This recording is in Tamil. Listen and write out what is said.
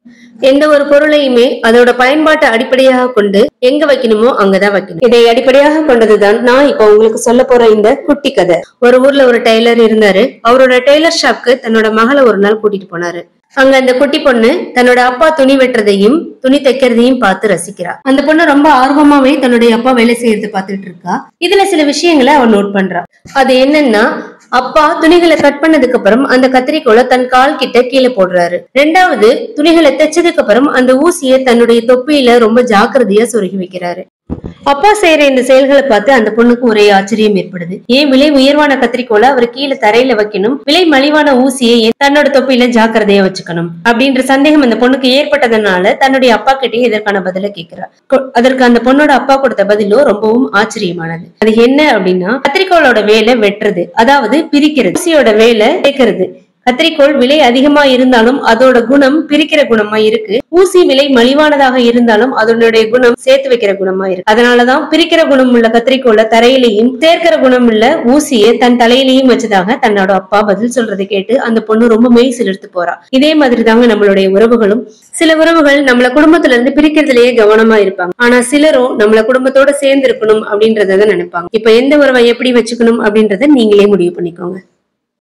எந்த ஒரு பொருளையுமே அதோட பயன்பாட்டை அடிப்படையாக கொண்டு எங்க வைக்கணுமோ அங்கதான் வைக்கணும் இதை அடிப்படையாக கொண்டதுதான் நான் இப்ப உங்களுக்கு சொல்ல போற இந்த குட்டி கதை ஒரு ஊர்ல ஒரு டெய்லர் இருந்தாரு அவரோட டெய்லர் ஷாப்க்கு தன்னோட மகளை ஒரு நாள் கூட்டிட்டு போனாரு அங்க அந்த குட்டி பொண்ணு தன்னோட அப்பா துணி வெட்டுறதையும் துணி தைக்கிறதையும் பார்த்து ரசிக்கிறா அந்த பொண்ணு ரொம்ப ஆர்வமாவே தன்னுடைய அப்பா வேலை செய்யறது பார்த்துட்டு இருக்கா இதுல சில விஷயங்களை அவ நோட் பண்றா அது என்னன்னா அப்பா துணிகளை கட் பண்ணதுக்கு அப்புறம் அந்த கத்திரிக்கோலை தன் கால் கிட்ட கீழே போடுறாரு ரெண்டாவது துணிகளை தைச்சதுக்கு அப்புறம் அந்த ஊசியை தன்னுடைய தொப்பியில ரொம்ப ஜாக்கிரதையா சொருகி வைக்கிறாரு அப்பா செய்யற இந்த செயல்களை பார்த்து அந்த பொண்ணுக்கு ஒரே ஆச்சரியம் ஏற்படுது ஏன் விலை உயர்வான கத்திரிக்கோலை அவர் கீழே தரையில வைக்கணும் விலை மலிவான ஊசியை ஏன் தன்னோட தொப்பியில ஜாக்கிரதையா வச்சுக்கணும் அப்படின்ற சந்தேகம் அந்த பொண்ணுக்கு ஏற்பட்டதுனால தன்னுடைய அப்பா கிட்டே இதற்கான பதில கேக்குறா கொ- அதற்கு அந்த பொண்ணோட அப்பா கொடுத்த பதிலும் ரொம்பவும் ஆச்சரியமானது அது என்ன அப்படின்னா கத்திரிக்கோளோட வேலை வெட்டுறது அதாவது பிரிக்கிறது ஊசியோட வேலை சேர்க்கிறது கத்திரிக்கோள் விலை அதிகமா இருந்தாலும் அதோட குணம் பிரிக்கிற குணமா இருக்கு ஊசி விலை மலிவானதாக இருந்தாலும் அதனுடைய குணம் சேர்த்து வைக்கிற குணமா இருக்கு அதனாலதான் பிரிக்கிற குணம் உள்ள கத்திரிக்கோளை தரையிலையும் சேர்க்கிற குணம் உள்ள ஊசியை தன் தலையிலையும் வச்சதாக தன்னோட அப்பா பதில் சொல்றதை கேட்டு அந்த பொண்ணு ரொம்ப மெய் சிலிர்த்து போறா இதே மாதிரி தாங்க நம்மளுடைய உறவுகளும் சில உறவுகள் நம்மள குடும்பத்துல இருந்து பிரிக்கிறதுலயே கவனமா இருப்பாங்க ஆனா சிலரும் நம்மள குடும்பத்தோட சேர்ந்து இருக்கணும் அப்படின்றத நினைப்பாங்க இப்ப எந்த உறவை எப்படி வச்சுக்கணும் அப்படின்றத நீங்களே முடிவு பண்ணிக்கோங்க